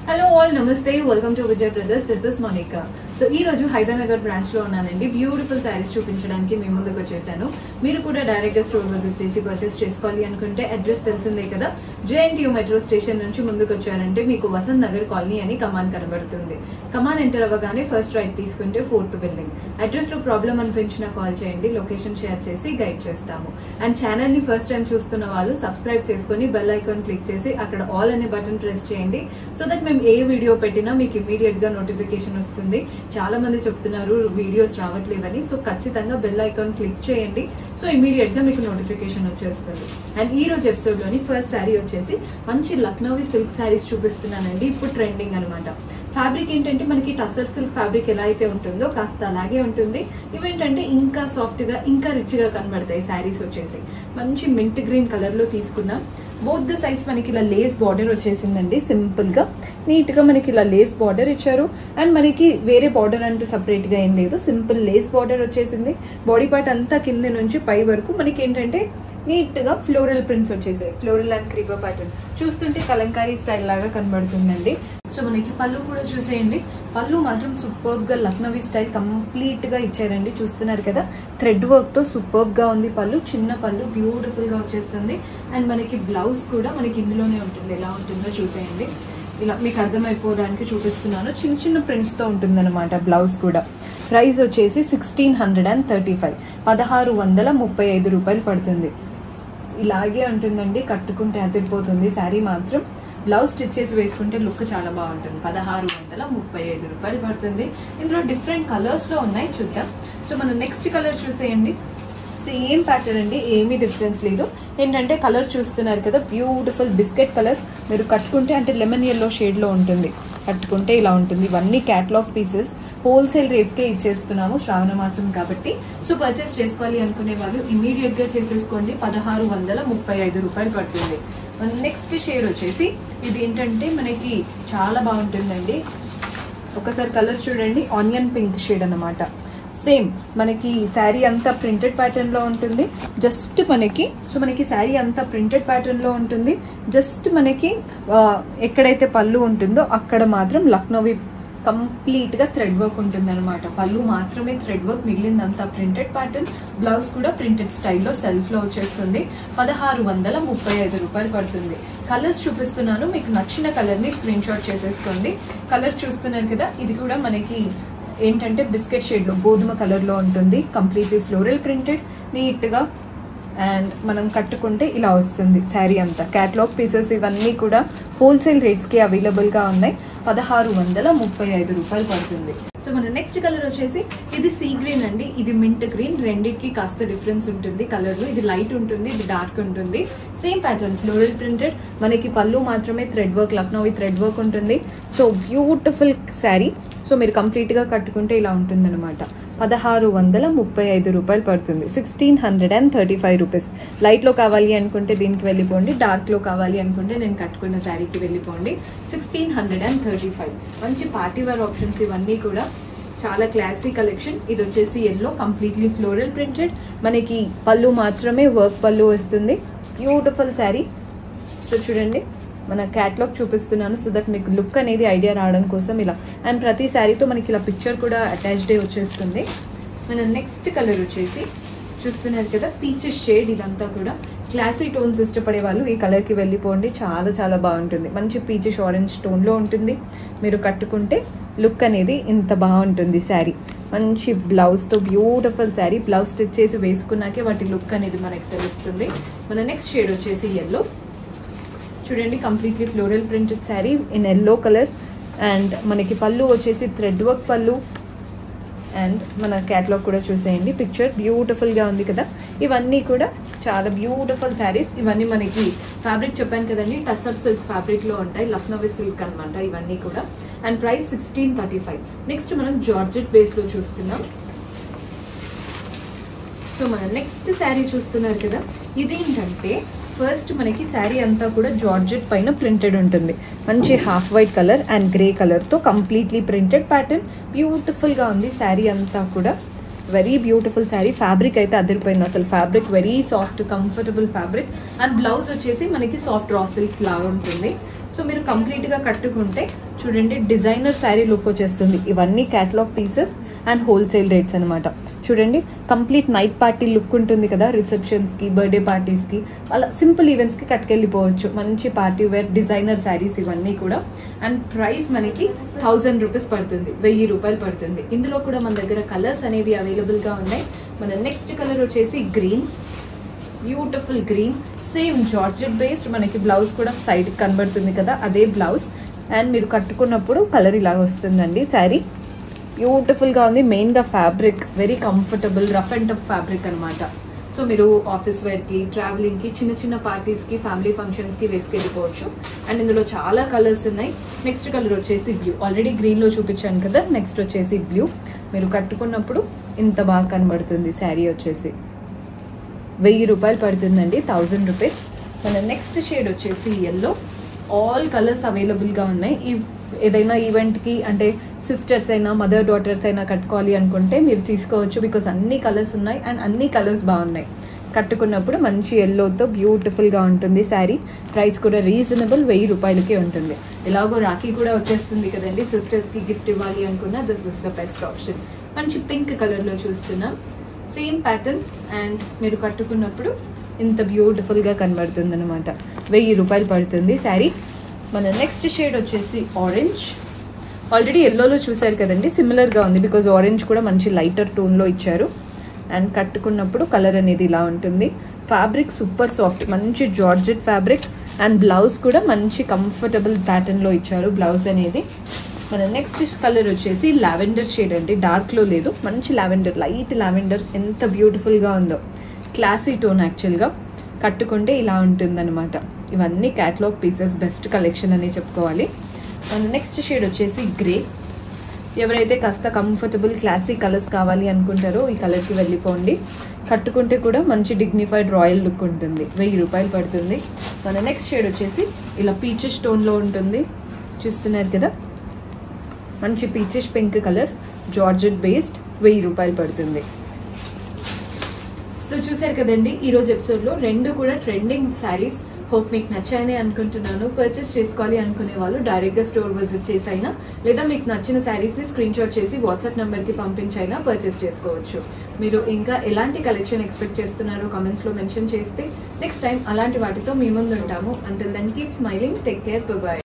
hello all నమస్తే welcome to Vijay brothers this is Monica so ఈ రోజు హైదరాబాద్ బ్రాంచ్ లో ఉన్నానండి బ్యూటిఫుల్ శారీస్ చూపించడానికి మీ ముందుకు వచ్చేసాను మీరు కూడా డైరెక్ట్ గా స్టోర్ విజిట్ చేసి పర్చేస్ చేసుకోవాలి అనుకుంటే అడ్రస్ తెలిసిందే కదా జేఎన్టీయూ మెట్రో స్టేషన్ నుంచి ముందుకు వచ్చారంటే మీకు వసంత్ నగర్ కాలనీ అని కమాన్ కనబడుతుంది కమాన్ ఎంటర్ అవ్వగానే ఫస్ట్ రైట్ తీసుకుంటే ఫోర్త్ బిల్డింగ్ అడ్రస్ లో ప్రాబ్లం అనిపించినా కాల్ చేయండి లొకేషన్ షేర్ చేసి గైడ్ చేస్తాము అండ్ ఛానల్ ని ఫస్ట్ టైం చూస్తున్న వాళ్ళు సబ్స్క్రైబ్ చేసుకొని బెల్ ఐకాన్ క్లిక్ చేసి అక్కడ ఆల్ అనే బటన్ ప్రెస్ చేయండి సో దట్ మేము ఏ వీడియో పెట్టినా మీకు ఇమీడియట్ గా నోటిఫికేషన్ వస్తుంది చాలా మంది చెప్తున్నారు వీడియోస్ రావట్లేవని సో ఖచ్చితంగా బెల్ ఐకాన్ క్లిక్ చేయండి సో ఇమీడియట్ గా మీకు నోటిఫికేషన్ వచ్చేస్తుంది అండ్ ఈ రోజు ఎపిసోడ్ లోని ఫస్ట్ శారీ వచ్చేసి మంచి లక్నోవి సిల్క్ శారీస్ చూపిస్తున్నానండి ఇప్పుడు ట్రెండింగ్ అనమాట ఫ్యాబ్రిక్ ఏంటంటే మనకి టసర్ సిల్క్ ఫ్యాబ్రిక్ ఎలా అయితే ఉంటుందో కాస్త అలాగే ఉంటుంది ఇవేంటంటే ఇంకా సాఫ్ట్ గా ఇంకా రిచ్ గా కనబడతాయి శారీస్ వచ్చేసి మంచి మింట్ గ్రీన్ కలర్ లో తీసుకున్నాం బోత్ ద సైడ్స్ మనకి ఇలా లేస్ బార్డర్ వచ్చేసిందండి సింపుల్ గా నీట్ గా మనకి ఇలా లేస్ బార్డర్ ఇచ్చారు అండ్ మనకి వేరే బార్డర్ అంటూ సపరేట్ గా ఏం లేదు సింపుల్ లేస్ బార్డర్ వచ్చేసింది బాడీ పార్ట్ అంతా కింద నుంచి పై వరకు మనకి ఏంటంటే నీట్ గా ఫ్లోరల్ ప్రింట్స్ వచ్చేసాయి ఫ్లోరల్ అండ్ క్రీపర్ ప్యాటర్న్ చూస్తుంటే కలంకారీ స్టైల్ లాగా కనబడుతుందండి సో మనకి పళ్ళు కూడా చూసేయండి పళ్ళు మాత్రం సూపర్బ్ గా లక్నవీ స్టైల్ కంప్లీట్ గా ఇచ్చారండి చూస్తున్నారు కదా థ్రెడ్ వర్క్ తో సూపర్బ్ గా ఉంది పళ్ళు చిన్న పళ్ళు బ్యూటిఫుల్ గా వచ్చేస్తుంది అండ్ మనకి బ్లౌజ్ కూడా మనకి ఇందులోనే ఉంటుంది ఎలా ఉంటుందో చూసేయండి ఇలా మీకు అర్థమైపోవడానికి చూపిస్తున్నాను చిన్న చిన్న ప్రింట్స్తో ఉంటుందన్నమాట బ్లౌజ్ కూడా ప్రైస్ వచ్చేసి sixteen hundred and thirty five పదహారు వందల ముప్పై ఐదు రూపాయలు పడుతుంది ఇలాగే ఉంటుందండి కట్టుకుంటే అదిరిపోతుంది శారీ మాత్రం బ్లౌజ్ స్టిచ్ చేసి వేసుకుంటే లుక్ చాలా బాగుంటుంది పదహారు వందల ముప్పై ఐదు రూపాయలు పడుతుంది ఇందులో డిఫరెంట్ కలర్స్లో ఉన్నాయి చూద్దాం సో మనం నెక్స్ట్ కలర్ చూసేయండి సేమ్ ప్యాటర్న్ అండి ఏమీ డిఫరెన్స్ లేదు ఏంటంటే కలర్ చూస్తున్నారు కదా బ్యూటిఫుల్ బిస్కెట్ కలర్ మీరు కట్టుకుంటే అంటే లెమన్ ఎల్లో షేడ్లో ఉంటుంది కట్టుకుంటే ఇలా ఉంటుంది ఇవన్నీ క్యాటలాగ్ పీసెస్ హోల్సేల్ రేట్స్కే ఇచ్చేస్తున్నాము శ్రావణ మాసం కాబట్టి సో పర్చేస్ చేసుకోవాలి అనుకునే వాళ్ళు ఇమీడియట్గా చేసేసుకోండి పదహారు వందల ముప్పై ఐదు రూపాయలు పడుతుంది నెక్స్ట్ షేడ్ వచ్చేసి ఇది ఏంటంటే మనకి చాలా బాగుంటుందండి ఒకసారి కలర్ చూడండి ఆనియన్ పింక్ షేడ్ అనమాట సేమ్ మనకి శారీ అంతా ప్రింటెడ్ ప్యాటర్న్లో ఉంటుంది జస్ట్ మనకి సో మనకి శారీ అంతా ప్రింటెడ్ ప్యాటర్న్లో ఉంటుంది జస్ట్ మనకి ఎక్కడైతే పళ్ళు ఉంటుందో అక్కడ మాత్రం లక్నోవి కంప్లీట్గా థ్రెడ్ వర్క్ ఉంటుంది అనమాట పళ్ళు మాత్రమే థ్రెడ్ వర్క్ మిగిలిందంతా ప్రింటెడ్ ప్యాటర్న్ బ్లౌజ్ కూడా ప్రింటెడ్ స్టైల్లో సెల్ఫ్లో వచ్చేస్తుంది పదహారు వందల ముప్పై ఐదు రూపాయలు పడుతుంది కలర్స్ చూపిస్తున్నాను మీకు నచ్చిన కలర్ని స్క్రీన్ షాట్ చేసేసుకోండి కలర్ చూస్తున్నారు కదా ఇది కూడా మనకి ఏంటంటే బిస్కెట్ షేడ్లో గోధుమ కలర్లో ఉంటుంది కంప్లీట్లీ ఫ్లోరల్ ప్రింటెడ్ నీట్గా అండ్ మనం కట్టుకుంటే ఇలా వస్తుంది శారీ అంతా క్యాట్లాగ్ పీసెస్ ఇవన్నీ కూడా హోల్సేల్ రేట్స్కి అవైలబుల్గా ఉన్నాయి పదహారు వందల ముప్పై ఐదు రూపాయలు పడుతుంది సో మన నెక్స్ట్ కలర్ వచ్చేసి ఇది సీ గ్రీన్ అండి ఇది మింట్ గ్రీన్ రెండింటికి కాస్త డిఫరెన్స్ ఉంటుంది కలర్ ఇది లైట్ ఉంటుంది ఇది డార్క్ ఉంటుంది సేమ్ ప్యాటర్న్ ఫ్లోరల్ ప్రింటెడ్ మనకి పళ్ళు మాత్రమే thread work Lucknowi thread work ఉంటుంది సో బ్యూటిఫుల్ శారీ సో మీరు కంప్లీట్గా కట్టుకుంటే ఇలా ఉంటుందన్నమాట పదహారు వందల ముప్పై ఐదు రూపాయలు పడుతుంది sixteen hundred and thirty five rupees లైట్లో కావాలి అనుకుంటే దీనికి వెళ్ళిపోండి డార్క్లో కావాలి అనుకుంటే నేను కట్టుకున్న శారీకి వెళ్ళిపోండి sixteen hundred and thirty five మంచి పార్టీ వేర్ ఆప్షన్స్ ఇవన్నీ కూడా చాలా క్లాసీ కలెక్షన్ ఇది వచ్చేసి ఎల్లో కంప్లీట్లీ ఫ్లోరల్ ప్రింటెడ్ మనకి పళ్ళు మాత్రమే వర్క్ పళ్ళు వస్తుంది బ్యూటిఫుల్ శారీ సో చూడండి మన క్యాట్లాగ్ చూపిస్తున్నాను సో దట్ మీకు లుక్ అనేది ఐడియా రావడం కోసం ఇలా అండ్ ప్రతి శారీతో మనకి ఇలా పిక్చర్ కూడా అటాచ్డ్ వచ్చేస్తుంది మన నెక్స్ట్ కలర్ వచ్చేసి చూస్తున్నారు కదా పీచెస్ షేడ్ ఇదంతా కూడా క్లాసిక్ టోన్స్ ఇష్టపడే వాళ్ళు ఈ కలర్కి వెళ్ళిపోండి చాలా చాలా బాగుంటుంది మంచి పీచెస్ ఆరెంజ్ టోన్లో ఉంటుంది మీరు కట్టుకుంటే లుక్ అనేది ఇంత బాగుంటుంది శారీ మంచి బ్లౌజ్తో బ్యూటిఫుల్ శారీ బ్లౌజ్ స్టిచ్ చేసి వేసుకున్నాకే వాటి లుక్ అనేది మనకి తెలుస్తుంది మన నెక్స్ట్ షేడ్ వచ్చేసి ఎల్లో చూడండి completely floral printed saree in yellow colour and మనకి పళ్ళు వచ్చేసి థ్రెడ్ వర్క్ పళ్ళు అండ్ మన క్యాట్లాగ్ కూడా చూసేయండి పిక్చర్ బ్యూటిఫుల్గా ఉంది కదా ఇవన్నీ కూడా చాలా బ్యూటిఫుల్ శారీస్ ఇవన్నీ మనకి ఫ్యాబ్రిక్ చెప్పాను కదండి టసర్ సిల్క్ ఫ్యాబ్రిక్లో ఉంటాయి లక్నోవి సిల్క్ అనమాట ఇవన్నీ కూడా and price sixteen thirty five next మనం జార్జెట్ బేస్లో చూస్తున్నాం సో మన నెక్స్ట్ శారీ చూస్తున్నారు కదా ఇదేంటంటే ఫస్ట్ మనకి శారీ అంతా కూడా జార్జెట్ పైన ప్రింటెడ్ ఉంటుంది మంచి half white colour and grey కలర్తో కంప్లీట్లీ ప్రింటెడ్ ప్యాటర్న్ బ్యూటిఫుల్గా ఉంది శారీ అంతా కూడా వెరీ బ్యూటిఫుల్ శారీ ఫ్యాబ్రిక్ అయితే అదిరిపోయింది అసలు fabric very soft comfortable fabric and blouse వచ్చేసి మనకి సాఫ్ట్ రా సిల్క్ లాగా ఉంటుంది సో మీరు కంప్లీట్ గా కట్టుకుంటే చూడండి డిజైనర్ శారీ లుక్ వచ్చేస్తుంది ఇవన్నీ catalogue pieces and wholesale rates అనమాట చూడండి కంప్లీట్ నైట్ పార్టీ లుక్ ఉంటుంది కదా రిసెప్షన్స్ కి బర్త్డే పార్టీస్ కి అలా సింపుల్ ఈవెంట్స్ కి కట్టుకెళ్ళిపోవచ్చు మంచి పార్టీ వేర్ డిజైనర్ శారీస్ ఇవన్నీ కూడా అండ్ ప్రైస్ మనకి థౌజండ్ రూపీస్ పడుతుంది వెయ్యి రూపాయలు పడుతుంది ఇందులో కూడా మన దగ్గర కలర్స్ అనేవి అవైలబుల్ గా ఉన్నాయి మన నెక్స్ట్ కలర్ వచ్చేసి green beautiful green same georgette based మనకి బ్లౌజ్ కూడా సైడ్ కనబడుతుంది కదా అదే బ్లౌజ్ అండ్ మీరు కట్టుకున్నప్పుడు కలర్ ఇలా వస్తుందండి శారీ బ్యూటిఫుల్ గా ఉంది మెయిన్ గా fabric very comfortable rough and tough fabric అన్నమాట సో మీరు ఆఫీస్ వేర్ కి ట్రావెలింగ్ కి చిన్న చిన్న పార్టీస్ కి ఫ్యామిలీ ఫంక్షన్స్ కి వేసుకెళ్ళిపోవచ్చు అండ్ ఇందులో చాలా కలర్స్ ఉన్నాయి నెక్స్ట్ కలర్ వచ్చేసి బ్లూ ఆల్రెడీ గ్రీన్ లో చూపించాను కదా నెక్స్ట్ వచ్చేసి బ్లూ మీరు కట్టుకున్నప్పుడు ఇంత బాగా కనబడుతుంది శారీ వచ్చేసి వెయ్యి రూపాయలు పడుతుందండి థౌజండ్ రూపీస్ మన నెక్స్ట్ షేడ్ వచ్చేసి ఎల్లో ఆల్ కలర్స్ అవైలబుల్గా ఉన్నాయి ఈ ఏదైనా ఈవెంట్కి అంటే సిస్టర్స్ అయినా మదర్ డాటర్స్ అయినా కట్టుకోవాలి అనుకుంటే మీరు తీసుకోవచ్చు బికాస్ అన్ని కలర్స్ ఉన్నాయి అండ్ అన్ని కలర్స్ బాగున్నాయి కట్టుకున్నప్పుడు మంచి ఎల్లోతో బ్యూటిఫుల్గా ఉంటుంది శారీ ప్రైస్ కూడా రీజనబుల్ వెయ్యి రూపాయలకి ఉంటుంది ఎలాగో రాఖీ కూడా వచ్చేస్తుంది కదండి సిస్టర్స్కి గిఫ్ట్ ఇవ్వాలి అనుకున్నా this is the best option మంచి పింక్ కలర్లో చూస్తున్నాం సేమ్ ప్యాటర్న్ అండ్ మీరు కట్టుకున్నప్పుడు ఇంత బ్యూటిఫుల్గా కనబడుతుంది అనమాట వెయ్యి రూపాయలు పడుతుంది శారీ మన నెక్స్ట్ షేడ్ వచ్చేసి ఆరెంజ్ ఆల్రెడీ ఎల్లోలో చూసారు కదండి సిమిలర్గా ఉంది బికాజ్ ఆరెంజ్ కూడా మంచి లైటర్ టోన్లో ఇచ్చారు అండ్ కట్టుకున్నప్పుడు కలర్ అనేది ఇలా ఉంటుంది ఫ్యాబ్రిక్ సూపర్ సాఫ్ట్ మంచి జార్జెట్ ఫ్యాబ్రిక్ అండ్ బ్లౌజ్ కూడా మంచి కంఫర్టబుల్ ప్యాటర్న్లో ఇచ్చారు బ్లౌజ్ అనేది మన నెక్స్ట్ కలర్ వచ్చేసి లావెండర్ షేడ్ అండి డార్క్లో లేదు మంచి లావెండర్ లైట్ లావెండర్ ఎంత బ్యూటిఫుల్గా ఉందో క్లాసీ టోన్ యాక్చువల్గా కట్టుకుంటే ఇలా ఉంటుందన్నమాట ఇవన్నీ క్యాటలాగ్ పీసెస్ బెస్ట్ కలెక్షన్ అని చెప్పుకోవాలి మన నెక్స్ట్ షేడ్ వచ్చేసి గ్రే ఎవరైతే కాస్త కంఫర్టబుల్ క్లాసీ కలర్స్ కావాలి అనుకుంటారో ఈ కలర్కి వెళ్ళిపోండి కట్టుకుంటే కూడా మంచి డిగ్నిఫైడ్ రాయల్ లుక్ ఉంటుంది వెయ్యి రూపాయలు పడుతుంది మన నెక్స్ట్ షేడ్ వచ్చేసి ఇలా పీచెస్ టోన్లో ఉంటుంది చూస్తున్నారు కదా మంచి peaches pink colour georgette based వెయ్యి రూపాయలు పడుతుంది సో చూసారు కదండి ఈ రోజు ఎపిసోడ్ లో రెండు కూడా ట్రెండింగ్ శారీస్ హోప్ మీకు నచ్చాయని అనుకుంటున్నాను పర్చేస్ చేసుకోవాలి అనుకునే వాళ్ళు డైరెక్ట్ గా స్టోర్ విజిట్ చేసి అయినా లేదా మీకు నచ్చిన శారీస్ ని స్క్రీన్ షాట్ చేసి వాట్సాప్ నంబర్ కి పంపించైనా పర్చేస్ చేసుకోవచ్చు మీరు ఇంకా ఎలాంటి కలెక్షన్ ఎక్స్పెక్ట్ చేస్తున్నారో కమెంట్స్ లో మెన్షన్ చేస్తే నెక్స్ట్ టైం అలాంటి వాటితో మీ ముందు ఉంటాము until then keep smiling take care bye